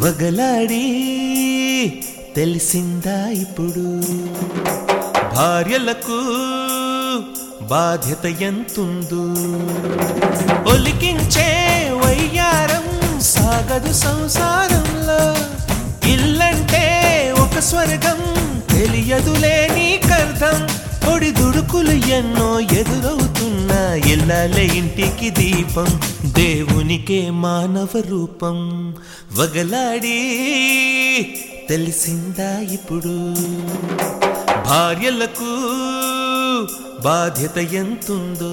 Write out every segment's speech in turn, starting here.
వగలాడి తెలిసిందా ఇప్పుడు భార్యలకు బాధ్యత ఎంతుందో ఒలికించే వయ్యారం సాగదు సంసారంలో ఇల్లంటే ఒక స్వర్గం తెలియదులే నీకర్థం పొడి దుడుకులు ఎన్నో ఎదురవుతున్నా ఇళ్ళలే ఇంటికి దీపం దేవునికే మానవ రూపం వగలాడి తెలిసిందా ఇప్పుడు భార్యలకు బాధ్యత ఎంతుందో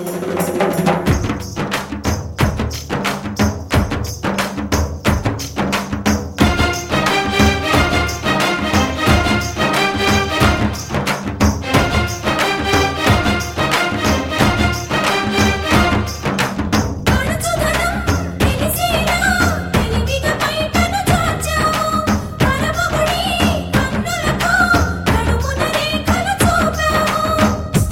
పరచుదనం తెలిసేలా తెలివిగా బయటను చాచావు పరమగుడి కన్నులకు నడుమున రేఖలు చూపావు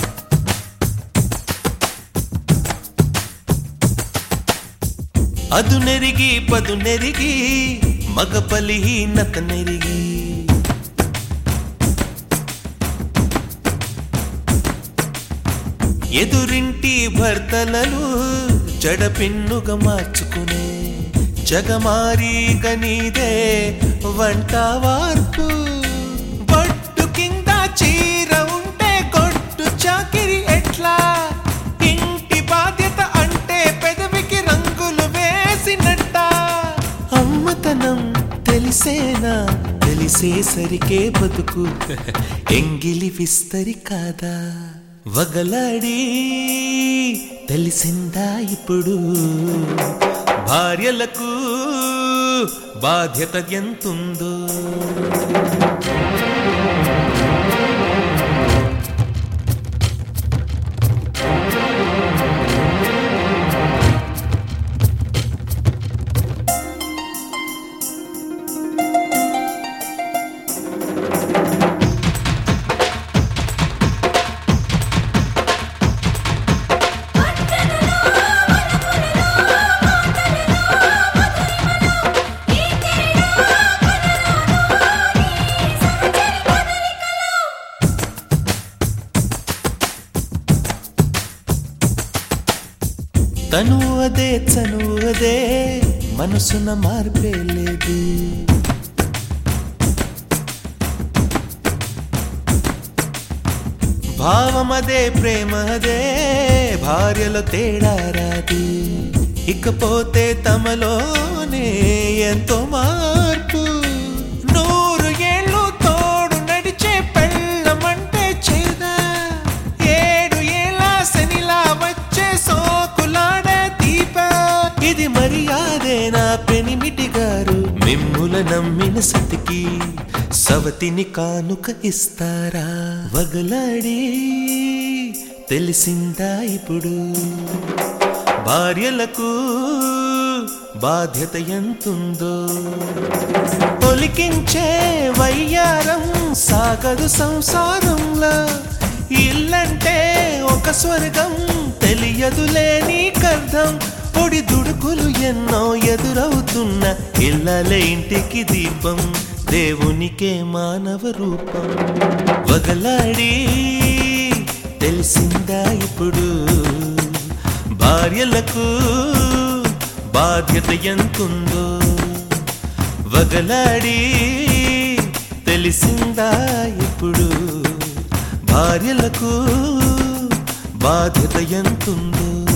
అదు నెరిగి పదు నెరిగి మగ బలిహీనత నెరిగి ఎదురింటి భర్తలను జడపిన్నుగా మార్చుకునే జగమారి కనీదే వంట వార్పు బొట్టు కింద చీర ఉంటే కొట్టు చాకిరి ఎట్లా ఇంటి బాధ్యత అంటే పెదవికి రంగులు వేసినట్ట అమ్మతనం తెలిసేనా తెలిసేసరికే బతుకు ఎంగిలి విస్తరి కాదా వగలాడి తెలిసిందా ఇప్పుడు భార్యలకు బాధ్యత ఎంతుందో పట్టణలో వనపులలో మాటలలో మధురిమలో ఈ తేడా కలలోనూ నీ సహచరి కదలికలో తను అదే చను అదే మనసున మార్పే లేదు భావమదే ప్రేమదే భార్యలో తేడా రాదు ఇకపోతే తమలోనే ఎంతో మార్పు నూరు ఏళ్ళు తోడు నడిచే పెళ్ళమంటే చేదా ఏడు ఏళ్ళ శనిలా వచ్చే సోకులాడే దీప ఇది మర్యాదే నా పెనిమిటి గారు మిమ్ముల నమ్మిన సతికి సవతిని కానుక ఇస్తారా వగలాడి తెలిసిందా ఇప్పుడు భార్యలకు బాధ్యత ఎంతుందో ఒలికించే వయ్యారం సాగదు సంసారంలో ఇల్లంటే ఒక స్వర్గం తెలియదులే నీకర్థం పొడి దుడుకులు ఎన్నో ఎదురవుతున్న ఇళ్ళలే ఇంటికి దీపం దేవునికే మానవ రూపం వగలాడి తెలిసిందా ఇప్పుడు భార్యలకు బాధ్యత ఎంతుందో వగలాడి తెలిసిందా ఇప్పుడు భార్యలకు బాధ్యత ఎంతుందో